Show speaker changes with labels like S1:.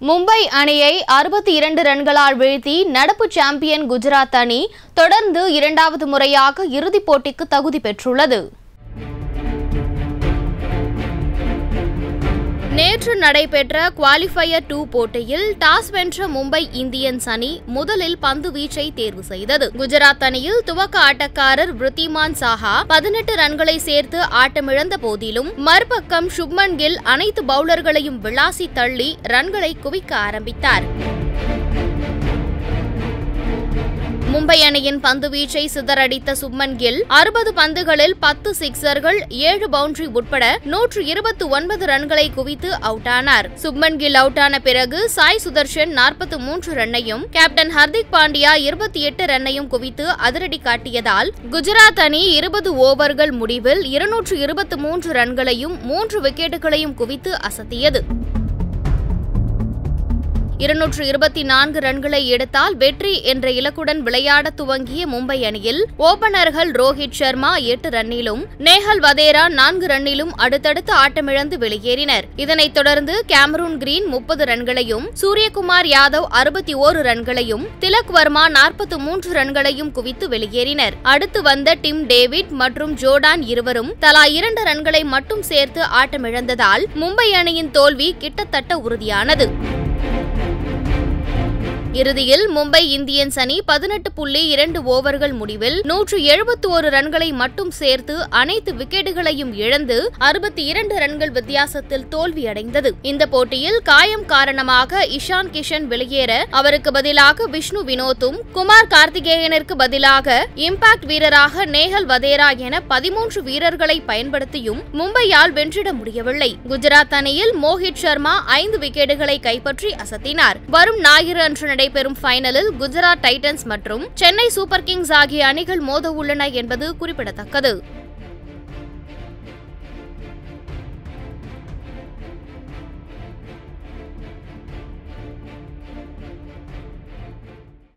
S1: மும்பை அணியை அறுபத்தி இரண்டு ரன்களால் வீழ்த்தி நடப்பு சாம்பியன் குஜராத் அணி தொடர்ந்து இரண்டாவது முறையாக இறுதிப் போட்டிக்கு தகுதி பெற்றுள்ளது நேற்று நடைபெற்ற குவாலிஃபயர் டூ போட்டியில் டாஸ் வென்ற மும்பை இந்தியன்ஸ் அணி முதலில் பந்து வீச்சை தேர்வு செய்தது குஜராத் அணியில் துவக்க ஆட்டக்காரர் விருத்திமான் சாஹா பதினெட்டு ரன்களை சேர்த்து ஆட்டமிழந்த போதிலும் மறுபக்கம் சுப்மன் கில் அனைத்து பவுலர்களையும் விளாசி தள்ளி ரன்களை குவிக்க ஆரம்பித்தார் மும்பை அணியின் பந்து வீச்சை சிதறடித்த சுப்மன் கில் அறுபது பந்துகளில் பத்து சிக்சர்கள் ஏழு பவுண்டரி உட்பட நூற்று இருபத்தி ஒன்பது ரன்களை குவித்து அவுட் ஆனார் சுப்மன் கில் அவுட் ஆன பிறகு சாய் சுதர்ஷன் நாற்பத்தி மூன்று ரன்னையும் கேப்டன் ஹர்திக் பாண்டியா இருபத்தி எட்டு ரன்னையும் குவித்து அதிரடி காட்டியதால் குஜராத் அணி இருபது ஓவர்கள் முடிவில் இருநூற்று இருபத்தி மூன்று ரன்களையும் மூன்று விக்கெட்டுகளையும் குவித்து அசத்தியது இருநூற்று இருபத்தி நான்கு ரன்களை எடுத்தால் வெற்றி என்ற இலக்குடன் விளையாட துவங்கிய மும்பை அணியில் ஓபனர்கள் ரோஹித் சர்மா எட்டு ரன்னிலும் நேஹல் வதேரா நான்கு ரன்னிலும் அடுத்தடுத்து ஆட்டமிழந்து வெளியேறினர் இதனைத் தொடர்ந்து கேமரூன் கிரீன் முப்பது ரன்களையும் சூரியகுமார் யாதவ் அறுபத்தி ஓரு ரன்களையும் திலக் வர்மா நாற்பத்தி மூன்று ரன்களையும் குவித்து வெளியேறினர் அடுத்து வந்த டிம் டேவிட் மற்றும் ஜோர்டான் இருவரும் தலா இரண்டு ரன்களை மட்டும் சேர்த்து ஆட்டமிழந்ததால் மும்பை அணியின் தோல்வி கிட்டத்தட்ட உறுதியானது இறுதியில் மும்பை இந்தியன்ஸ் அணி பதினெட்டு புள்ளி இரண்டு ஓவர்கள் முடிவில் நூற்று எழுபத்தி ஒரு ரன்களை மட்டும் சேர்த்து அனைத்து விக்கெட்டுகளையும் இழந்து அறுபத்தி இரண்டு ரன்கள் வித்தியாசத்தில் தோல்வியடைந்தது இந்த போட்டியில் காயம் காரணமாக இஷான் கிஷன் வெளியேற அவருக்கு பதிலாக விஷ்ணு வினோத்தும் குமார் கார்த்திகேயனிற்கு பதிலாக இம்பாக்ட் வீரராக நேஹல் வதேரா என பதிமூன்று வீரர்களை பயன்படுத்தியும் மும்பையால் வென்றிட முடியவில்லை குஜராத் அணியில் மோஹித் சர்மா ஐந்து விக்கெட்டுகளை கைப்பற்றி அசத்தினார் வரும் ஞாயிறு அன்று நடைபெறும் ஃபைனலில் குஜராத் டைட்டன்ஸ் மற்றும் சென்னை சூப்பர் கிங்ஸ் ஆகிய அணிகள் மோத உள்ளன என்பது குறிப்பிடத்தக்கது